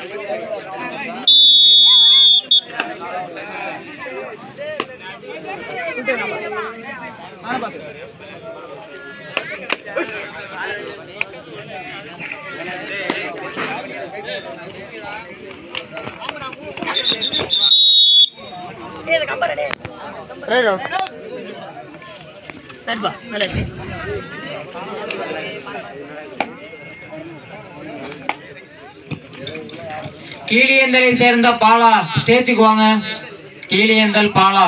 கீழியந்தலை சேர்ந்த பாலா ஸ்டேஜுக்கு வாங்க கீழியந்தல் பாலா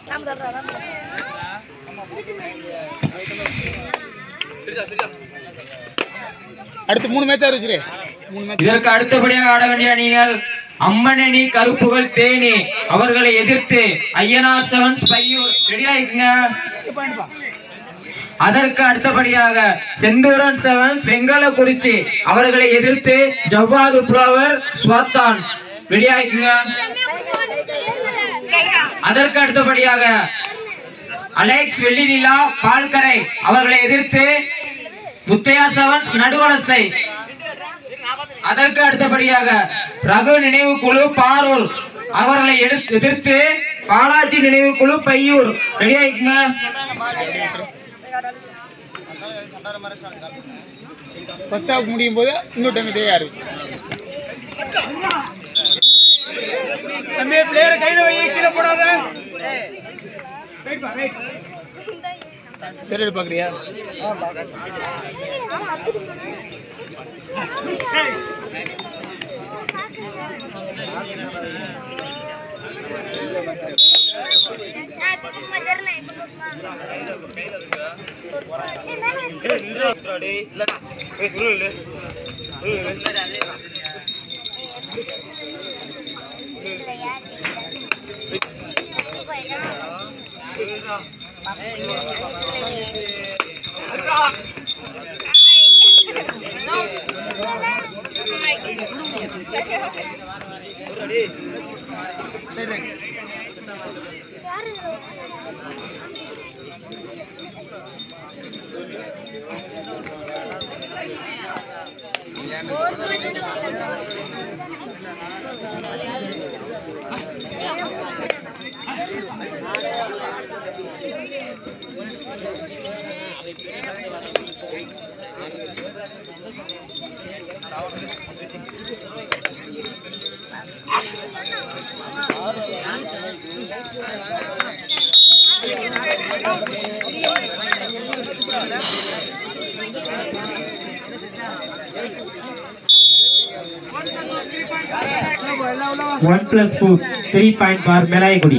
அடுத்து மூணு மேட்ச் ஆரம்பிச்சிரு மூணு மேட்ச் இதற்கு அடுத்தபடியாக ஆட வேண்டிய அணிகள் அம்மனணி கருப்புகள் தேனி அவர்களை எதிர்த்து ஐயனார் செவன்ஸ் பையூர் ரெடியா இருக்குங்க அதற்கு அடுத்தபடியாக செந்தூரன் செவன்ஸ் வெங்கலக்குறிச்சி அவர்களை எதிர்த்து ஜவ்வாது புலவர் ஸ்வாத்தான் ரெடியா இருக்குங்க அதற்கு அடுத்தபடியாக அலெக்ஸ் வெள்ளிநிலா பால்கரை அவர்களை எதிர்த்து முத்தையா செவன்ஸ் நடுவலசை அதற்கு அடுத்தபடியாக ரகு நினைவு குழு பாரூர் அவர்களை எடுத்து எதிர்த்து பாலாஜி நினைவு குழு பையூர் ரெடி ஆயிக்குங்க ஃபர்ஸ்ட் ஹாஃப் முடியும் போது இன்னொரு டைம் இதே ஆரம்பிச்சு தம்பி பிளேயரை கையில வை கீழே போடாத தெரியல பாக்குறியா one plus two three point four Melayakudi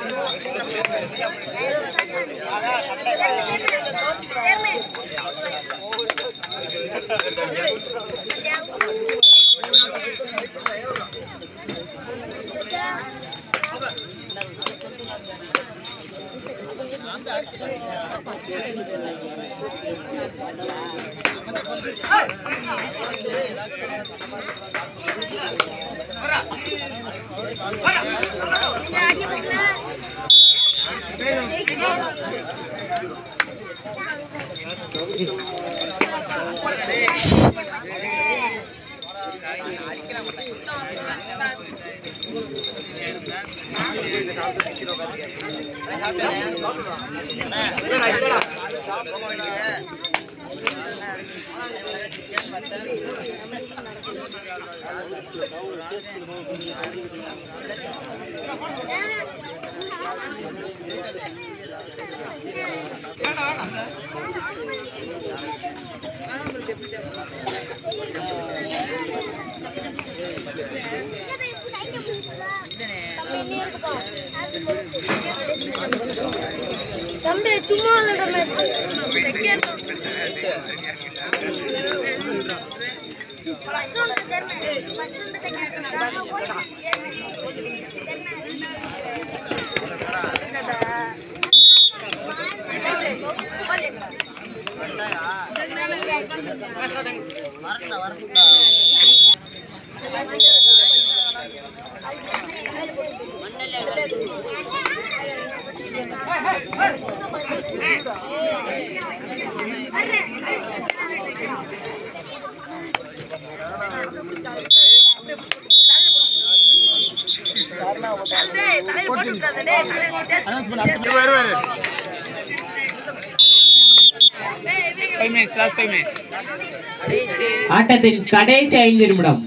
தம்பி சும்மா இல்ல second five minutes last five minutes ஆட்டத்தின் கடைசி ஐந்து நிமிடம்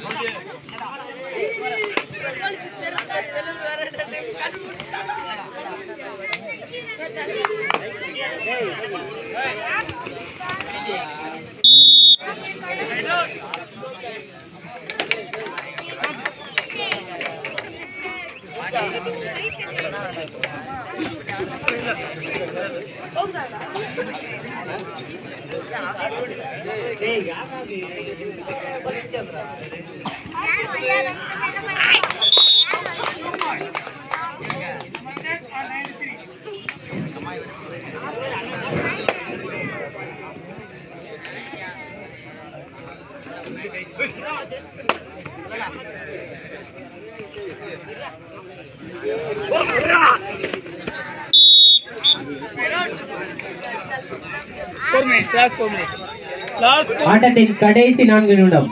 four minutes last four minutes last ஆட்டத்தின் கடைசி நான்கு நிமிடம்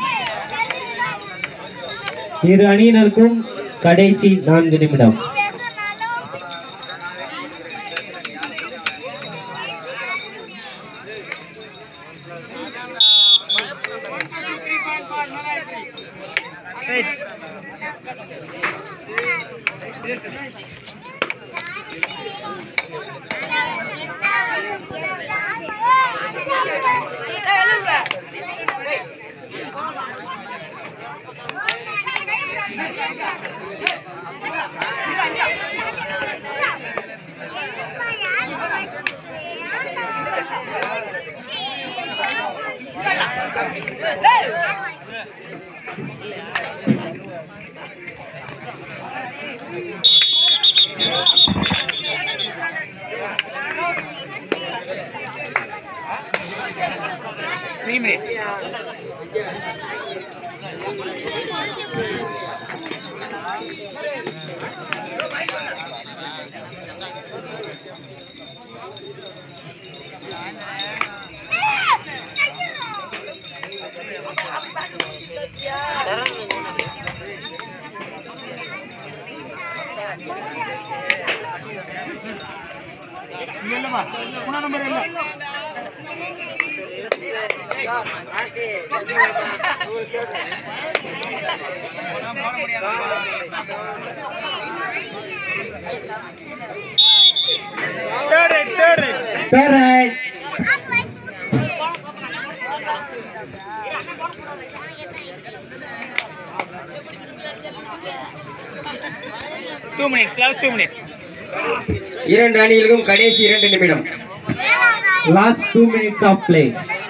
இரு அணியினருக்கும் கடைசி நான்கு நிமிடம் த்ரீ மினிட்ஸ் இல்லைம்மா மூணாம் நம்பர் இல்லை third right third right Correct. Two minutes last two minutes இரண்டு அணிகளுக்கும் கடைசி இரண்டு நிமிடம் last two minutes of play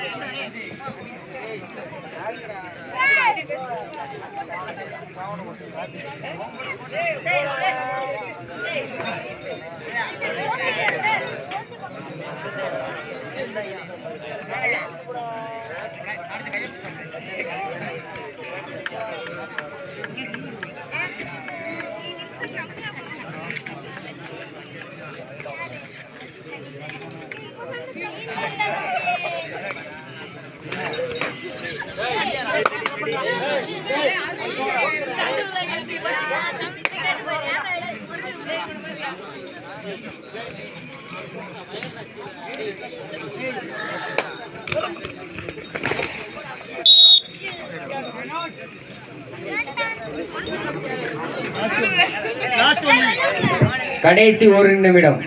last one minute கடைசி ஒரு நிமிடம்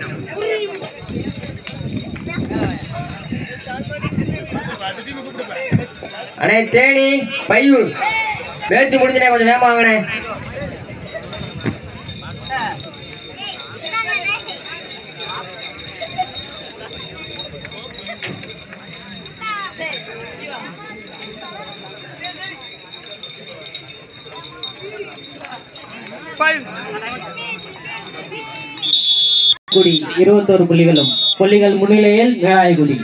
அண்ணே தேனி பையூர் பேச்சு முடிஞ்சுனே கொஞ்சம் வேகமா வாங்கண்ணே ஃபைவ் குடி இருபத்தோரு புள்ளிகளும் புள்ளிகள் முன்னிலையில் மேலாய்குடி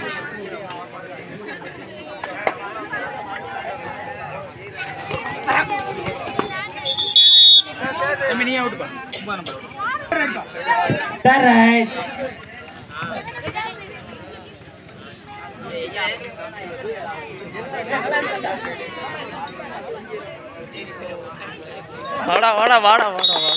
தம்பி நீ அவுட்டுப்பா மூணாம் நம்பர் Correct. வாடா வாடா வாடா வாடா வாடா